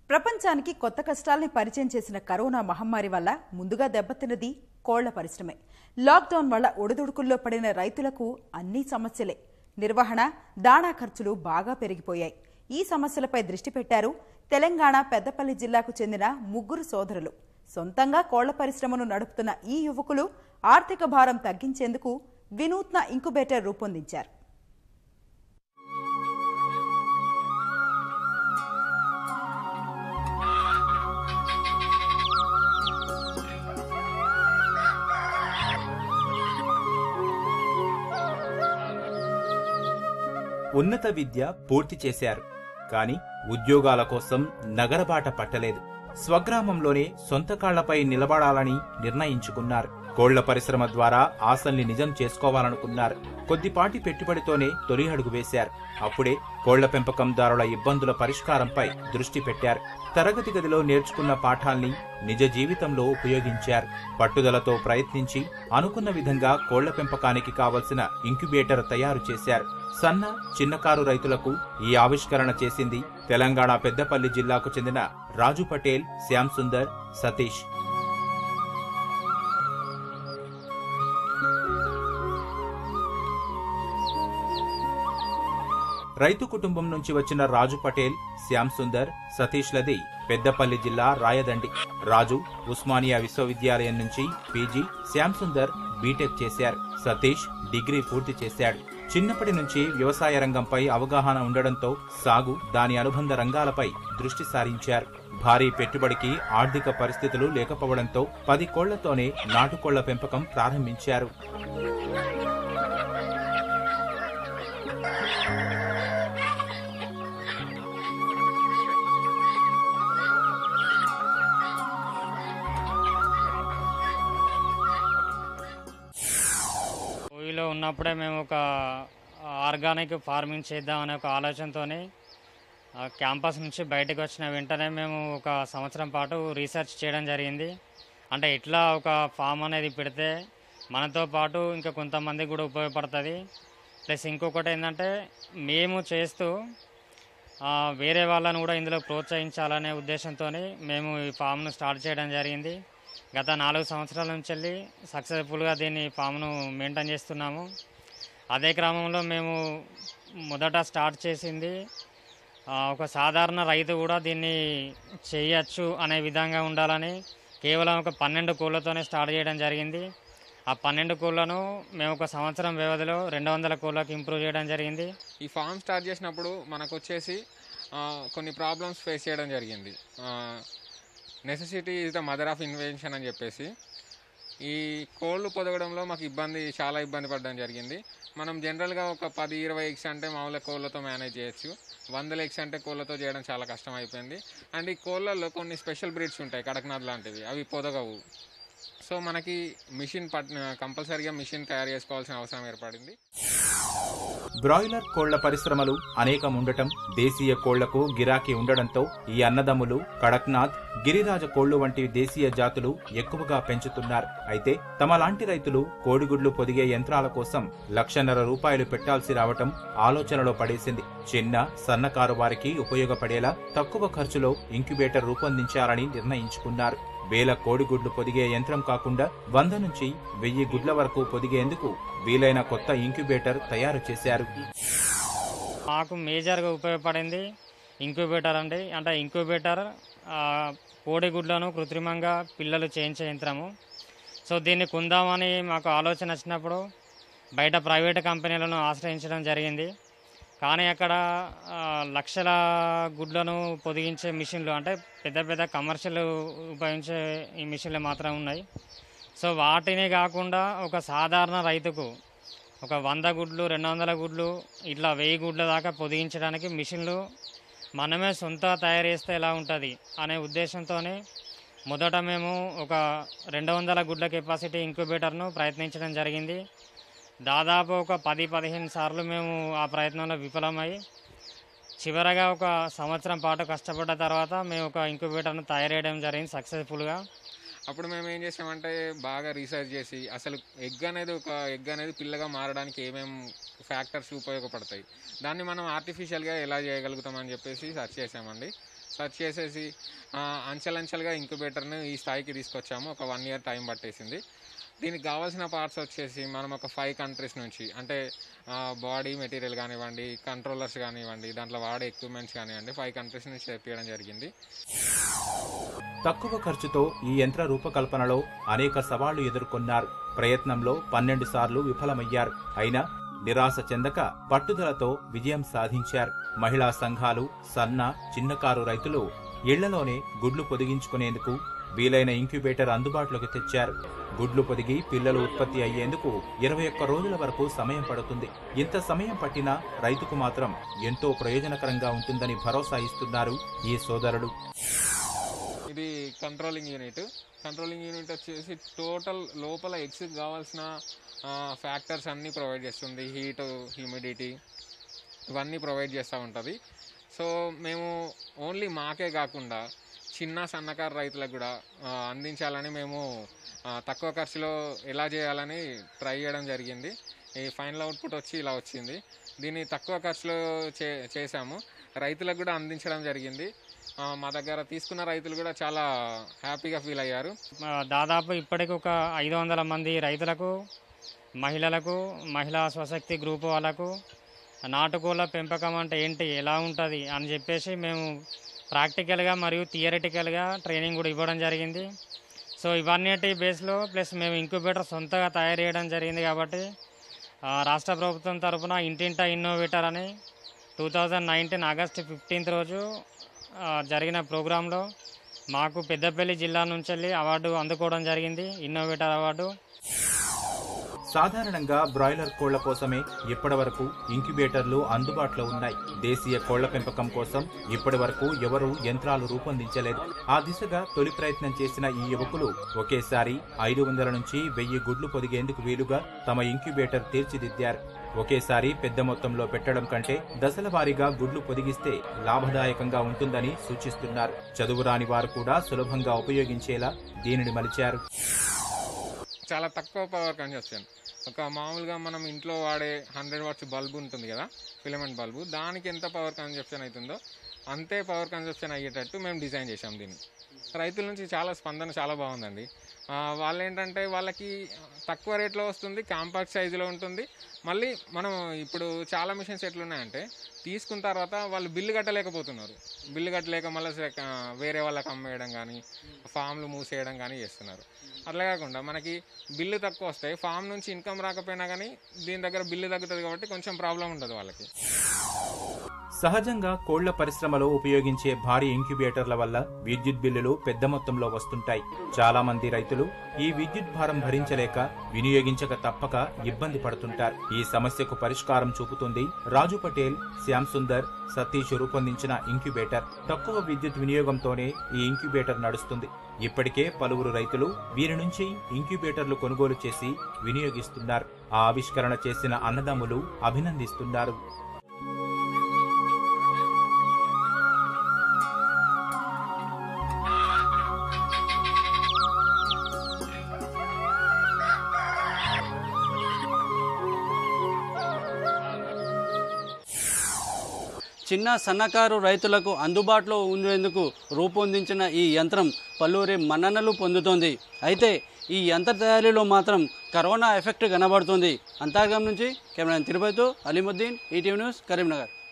ప్రపంచానికి కొత్త కష్టాల్ని పరిచయం చేసిన కరోనా మహమ్మారి వల్ల ముందుగా దెబ్బతిన్నది కోళ్ల పరిశ్రమే లాక్డౌన్ వల్ల ఒడిదుడుకుల్లో పడిన రైతులకు అన్ని సమస్యలే నిర్వహణ దాణా ఖర్చులు బాగా పెరిగిపోయాయి ఈ సమస్యలపై దృష్టి పెట్టారు తెలంగాణ పెద్దపల్లి జిల్లాకు చెందిన ముగ్గురు సోదరులు సొంతంగా కోళ్ల పరిశ్రమను నడుపుతున్న ఈ యువకులు ఆర్థిక భారం తగ్గించేందుకు వినూత్న ఇంకుబేటర్ రూపొందించారు ఉన్నత విద్య పూర్తి చేశారు కాని ఉద్యోగాల కోసం నగరబాట పట్టలేదు స్వగ్రామంలోనే సొంత కాళ్లపై నిలబడాలని నిర్ణయించుకున్నారు కోళ్ల పరిశ్రమ ద్వారా ఆశల్ని నిజం చేసుకోవాలనుకున్నారు కొద్దిపాటి పెట్టుబడితోనే తొలి అడుగు వేశారు అప్పుడే కోళ్ల పెంపకందారుల ఇబ్బందుల పరిష్కారంపై దృష్టి పెట్టారు తరగతి గదిలో నేర్చుకున్న పాఠాల్ని నిజ జీవితంలో ఉపయోగించారు పట్టుదలతో ప్రయత్నించి అనుకున్న విధంగా కోళ్ల పెంపకానికి కావలసిన ఇంక్యుబేటర్ తయారు చేశారు సన్న చిన్నకారు రైతులకు ఈ ఆవిష్కరణ చేసింది తెలంగాణ పెద్దపల్లి జిల్లాకు చెందిన రాజు పటేల్ శ్యామ్ సుందర్ సతీష్ రైతు కుటుంబం నుంచి వచ్చిన రాజు పటేల్ శ్యామ్ సుందర్ సతీష్లది పెద్దపల్లి జిల్లా రాయదండి రాజు ఉస్మానియా విశ్వవిద్యాలయం నుంచి పీజీ శ్యామ్ సుందర్ బీటెక్ చేశారు సతీష్ డిగ్రీ పూర్తి చేశాడు చిన్నప్పటి నుంచి వ్యవసాయ రంగంపై అవగాహన ఉండడంతో సాగు దాని అనుబంధ రంగాలపై దృష్టి సారించారు భారీ పెట్టుబడికి ఆర్థిక పరిస్థితులు లేకపోవడంతో పది కోళ్లతోనే నాటుకోళ్ల పెంపకం ప్రారంభించారు ఊరిలో ఉన్నప్పుడే మేము ఒక ఆర్గానిక్ ఫార్మింగ్ చేద్దామనే ఒక ఆలోచనతోని ఆ క్యాంపస్ నుంచి బయటకు వచ్చిన వెంటనే మేము ఒక సంవత్సరం పాటు రీసెర్చ్ చేయడం జరిగింది అంటే ఎట్లా ఒక ఫామ్ అనేది పెడితే మనతో పాటు ఇంకా కొంతమందికి కూడా ఉపయోగపడుతుంది ప్లస్ ఇంకొకటి ఏంటంటే మేము చేస్తూ ఆ, వేరే వాళ్ళని కూడా ఇందులో ప్రోత్సహించాలనే ఉద్దేశంతో మేము ఈ ఫామ్ను స్టార్ట్ చేయడం జరిగింది గత నాలుగు సంవత్సరాల నుంచి వెళ్ళి సక్సెస్ఫుల్గా దీన్ని ఫామ్ను మెయింటైన్ చేస్తున్నాము అదే క్రమంలో మేము మొదట స్టార్ట్ చేసింది ఆ, ఒక సాధారణ రైతు కూడా దీన్ని చేయొచ్చు అనే విధంగా ఉండాలని కేవలం ఒక పన్నెండు కోళ్ళతోనే స్టార్ట్ చేయడం జరిగింది ఆ పన్నెండు కోళ్ళను మేము ఒక సంవత్సరం వ్యవధిలో రెండు వందల కోళ్ళకి ఇంప్రూవ్ చేయడం జరిగింది ఈ ఫామ్ స్టార్ట్ చేసినప్పుడు మనకు వచ్చేసి ఆ, కొన్ని ప్రాబ్లమ్స్ ఫేస్ చేయడం జరిగింది necessity is the mother of invention అని చెప్పేసి ఈ కోళ్ళు పొదగడంలో మాకు ఇబ్బంది చాలా ఇబ్బంది పడడం జరిగింది మనం జనరల్గా ఒక పది ఇరవై ఎగ్స్ అంటే మామూలుగా కోళ్ళతో మేనేజ్ చేయొచ్చు వందల ఎగ్స్ అంటే కోళ్ళతో చేయడం చాలా కష్టం అయిపోయింది అండ్ ఈ కోళ్ళల్లో కొన్ని స్పెషల్ బ్రీడ్స్ ఉంటాయి కడక్నాథ్ లాంటివి అవి పొదగవు సో మనకి మిషన్ పట్ కంపల్సరీగా మిషన్ తయారు చేసుకోవాల్సిన అవసరం ఏర్పడింది బ్రాయిలర్ కోళ్ల పరిశ్రమలు అనేకం ఉండటం దేశీయ కోళ్లకు గిరాకీ ఉండడంతో ఈ అన్నదమ్ములు కడక్నాథ్ గిరిరాజ కోళ్లు వంటి దేశీయ జాతులు ఎక్కువగా పెంచుతున్నారు అయితే తమ లాంటి రైతులు కోడిగుడ్లు పొదిగే యంత్రాల కోసం లక్షన్నర రూపాయలు పెట్టాల్సి రావటం ఆలోచనలో పడేసింది చిన్న సన్నకారు వారికి ఉపయోగపడేలా తక్కువ ఖర్చులో ఇంక్యుబేటర్ రూపొందించాలని నిర్ణయించుకున్నారు వేల కోడిగుడ్లు పొదిగే యంత్రం కాకుండా వంద నుంచి వెయ్యి గుడ్ల వరకు పొదిగేందుకు వీలైన కొత్త ఇంక్యుబేటర్ తయారు చేశారు మాకు మేజర్గా ఉపయోగపడింది ఇంక్యుబేటర్ అండి అంటే ఇంక్యుబేటర్ ఆ, కోడిగుడ్లను కృత్రిమంగా పిల్లలు చేయించే యంత్రము సో దీన్ని కొందామని మాకు ఆలోచన వచ్చినప్పుడు బయట ప్రైవేట్ కంపెనీలను ఆశ్రయించడం జరిగింది కానీ అక్కడ ఆ, లక్షల గుడ్లను పొదిగించే మిషన్లు అంటే పెద్ద పెద్ద కమర్షియల్ ఉపయోగించే ఈ మిషన్లు మాత్రం ఉన్నాయి సో వాటిని కాకుండా ఒక సాధారణ రైతుకు ఒక వంద గుడ్లు రెండు వందల గుడ్లు ఇట్లా వెయ్యి గుడ్ల దాకా పొదిగించడానికి మిషన్లు మనమే సొంత తయారు చేస్తే ఎలా ఉంటుంది అనే ఉద్దేశంతోనే మొదట మేము ఒక రెండు వందల గుడ్ల కెపాసిటీ ఇంక్యుబేటర్ను ప్రయత్నించడం జరిగింది దాదాపు ఒక పది పదిహేను సార్లు మేము ఆ ప్రయత్నంలో విఫలమై చివరగా ఒక సంవత్సరం పాటు కష్టపడ్డ తర్వాత మేము ఒక ఇంక్యుబేటర్ను తయారు చేయడం జరిగింది సక్సెస్ఫుల్గా అప్పుడు మేము ఏం చేసామంటే బాగా రీసెర్చ్ చేసి అసలు ఎగ్ అనేది ఒక ఎగ్ అనేది పిల్లగా మారడానికి ఏమేమి ఫ్యాక్టర్స్ ఉపయోగపడతాయి దాన్ని మనం ఆర్టిఫిషియల్గా ఎలా చేయగలుగుతామని చెప్పేసి సెర్చ్ చేసామండి సెర్చ్ చేసేసి ఆ, అంచెలంచెలుగా ఇంక్యుబేటర్ని ఈ స్థాయికి తీసుకొచ్చాము ఒక వన్ ఇయర్ టైం పట్టేసింది దీనికి కావాల్సిన పార్ట్స్ వచ్చేసి మనం ఒక ఫైవ్ కంట్రీస్ నుంచి అంటే బాడీ మెటీరియల్ కానివ్వండి కంట్రోలర్స్ కానివ్వండి దాంట్లో వాడే ఎక్విప్మెంట్స్ కానివ్వండి ఫైవ్ కంట్రీస్ నుంచి తెప్పించడం జరిగింది తక్కువ ఖర్చుతో ఈ యంత్ర రూపకల్పనలో అనేక సవాళ్లు ఎదుర్కొన్నారు ప్రయత్నంలో పన్నెండు సార్లు విఫలమయ్యారు అయినా నిరాశ చెందక పట్టుదలతో విజయం సాధించారు మహిళా సంఘాలు సన్న చిన్నకారు రైతులు ఇళ్లలోనే గుడ్లు పొదిగించుకునేందుకు వీలైన ఇంక్యుబేటర్ అందుబాటులోకి తెచ్చారు గుడ్లు పొదిగి పిల్లలు ఉత్పత్తి అయ్యేందుకు ఇరవై ఒక్క రోజుల వరకు సమయం పడుతుంది ఇంత సమయం పట్టినా రైతుకు మాత్రం ఎంతో ప్రయోజనకరంగా ఉంటుందని భరోసా ఇస్తున్నారు ఈ సోదరుడు ఇది కంట్రోలింగ్ యూనిట్ కంట్రోలింగ్ యూనిట్ వచ్చేసి టోటల్ లోపల ఎగ్స్ కావాల్సిన ఫ్యాక్టర్స్ అన్నీ ప్రొవైడ్ చేస్తుంది హీట్ హ్యూమిడిటీ ఇవన్నీ ప్రొవైడ్ చేస్తూ ఉంటుంది సో మేము ఓన్లీ మాకే కాకుండా చిన్న సన్నకారు రైతులకు కూడా ఆ, అందించాలని మేము ఆ, తక్కువ ఖర్చులో ఎలా చేయాలని ట్రై చేయడం జరిగింది ఈ ఫైనల్ అవుట్పుట్ వచ్చి ఇలా వచ్చింది దీన్ని తక్కువ ఖర్చులో చే చేశాము రైతులకు కూడా అందించడం జరిగింది ఆ, మా దగ్గర తీసుకున్న రైతులు కూడా చాలా హ్యాపీగా ఫీల్ అయ్యారు ఆ, దాదాపు ఇప్పటికి ఒక ఐదు వందల మంది రైతులకు మహిళలకు మహిళా స్వశక్తి గ్రూప్ వాళ్ళకు నాటుకోళ్ళ పెంపకం అంటే ఏంటి ఎలా ఉంటుంది అని చెప్పేసి మేము ప్రాక్టికల్గా మరియు థియరిటికల్గా ట్రైనింగ్ కూడా ఇవ్వడం జరిగింది సో ఇవన్నిటి బేస్లో ప్లస్ మేము ఇంక్యుబేటర్ సొంతగా తయారు చేయడం జరిగింది కాబట్టి ఆ, రాష్ట్ర ప్రభుత్వం తరఫున ఇంటింటా ఇన్నోవేటర్ అని two thousand nineteen August fifteenth రోజు ఆ, జరిగిన ప్రోగ్రాంలో మాకు పెద్దపల్లి జిల్లా నుంచి వెళ్ళి అవార్డు అందుకోవడం జరిగింది ఇన్నోవేటర్ అవార్డు సాధారణంగా బ్రాయిలర్ కోళ్ల కోసమే ఇప్పటి వరకు ఇంక్యుబేటర్లు అందుబాటులో ఉన్నాయి దేశీయ కోళ్ల పెంపకం కోసం ఇప్పటి వరకు ఎవరూ యంత్రాలు రూపొందించలేదు ఆ దిశగా తొలి ప్రయత్నం చేసిన ఈ యువకులు ఒకేసారి ఐదు వందల నుంచి వెయ్యి గుడ్లు పొదిగేందుకు వీలుగా తమ ఇంక్యుబేటర్ తీర్చిదిద్దారు ఒకేసారి పెద్ద మొత్తంలో పెట్టడం కంటే దశల వారీగా గుడ్లు పొదిగిస్తే లాభదాయకంగా ఉంటుందని సూచిస్తున్నారు చదువురాని వారు కూడా సులభంగా ఉపయోగించేలా దీనిని మలిచారు చాలా తక్కువ పవర్ కన్జప్షన్ ఒక మామూలుగా మనం ఇంట్లో వాడే హండ్రెడ్ వాట్స్ బల్బు ఉంటుంది కదా ఫిలమెంట్ బల్బు దానికి ఎంత పవర్ కన్జప్షన్ అవుతుందో అంతే పవర్ కన్జప్షన్ అయ్యేటట్టు మేము డిజైన్ చేసాం దీన్ని రైతుల నుంచి చాలా స్పందన చాలా బాగుందండి ఆ, వాళ్ళు ఏంటంటే వాళ్ళకి తక్కువ రేట్లో వస్తుంది కాంపాక్ట్ సైజులో ఉంటుంది మళ్ళీ మనం ఇప్పుడు చాలా మిషన్స్ ఎట్లున్నాయంటే తీసుకున్న తర్వాత వాళ్ళు బిల్లు కట్టలేకపోతున్నారు బిల్లు కట్టలేక మళ్ళీ సెక- వేరే వాళ్ళకి అమ్మేయడం కానీ ఫామ్లు మూసేయడం కానీ చేస్తున్నారు అట్లా కాకుండా మనకి బిల్లు తక్కువ వస్తాయి ఫామ్ నుంచి ఇన్కమ్ రాకపోయినా కానీ దీని దగ్గర బిల్లు తగ్గుతుంది కాబట్టి కొంచెం ప్రాబ్లం ఉండదు వాళ్ళకి సహజంగా కోళ్ల పరిశ్రమలో ఉపయోగించే భారీ ఇంక్యుబేటర్ల వల్ల విద్యుత్ బిల్లులు పెద్ద మొత్తంలో వస్తుంటాయి చాలా మంది రైతులు ఈ విద్యుత్ భారం భరించలేక వినియోగించక తప్పక ఇబ్బంది పడుతుంటారు ఈ సమస్యకు పరిష్కారం చూపుతుంది రాజు పటేల్ శ్యామ్ సుందర్ సతీష్ రూపొందించిన ఇంక్యుబేటర్ తక్కువ విద్యుత్ వినియోగంతోనే ఈ ఇంక్యుబేటర్ నడుస్తుంది ఇప్పటికే పలువురు రైతులు వీరి నుంచి ఇంక్యుబేటర్లు కొనుగోలు చేసి వినియోగిస్తున్నారు ఆ ఆవిష్కరణ చేసిన అన్నదమ్ములు అభినందిస్తున్నారు చిన్న సన్నకారు రైతులకు అందుబాటులో ఉండేందుకు రూపొందించిన ఈ యంత్రం పలువురి మన్ననలు పొందుతోంది అయితే ఈ యంత్ర తయారీలో మాత్రం కరోనా ఎఫెక్ట్ కనబడుతుంది అంతర్గం నుంచి కెమెరా తిరుపతితో అలీముద్దీన్ ఈటీవీ న్యూస్ కరీంనగర్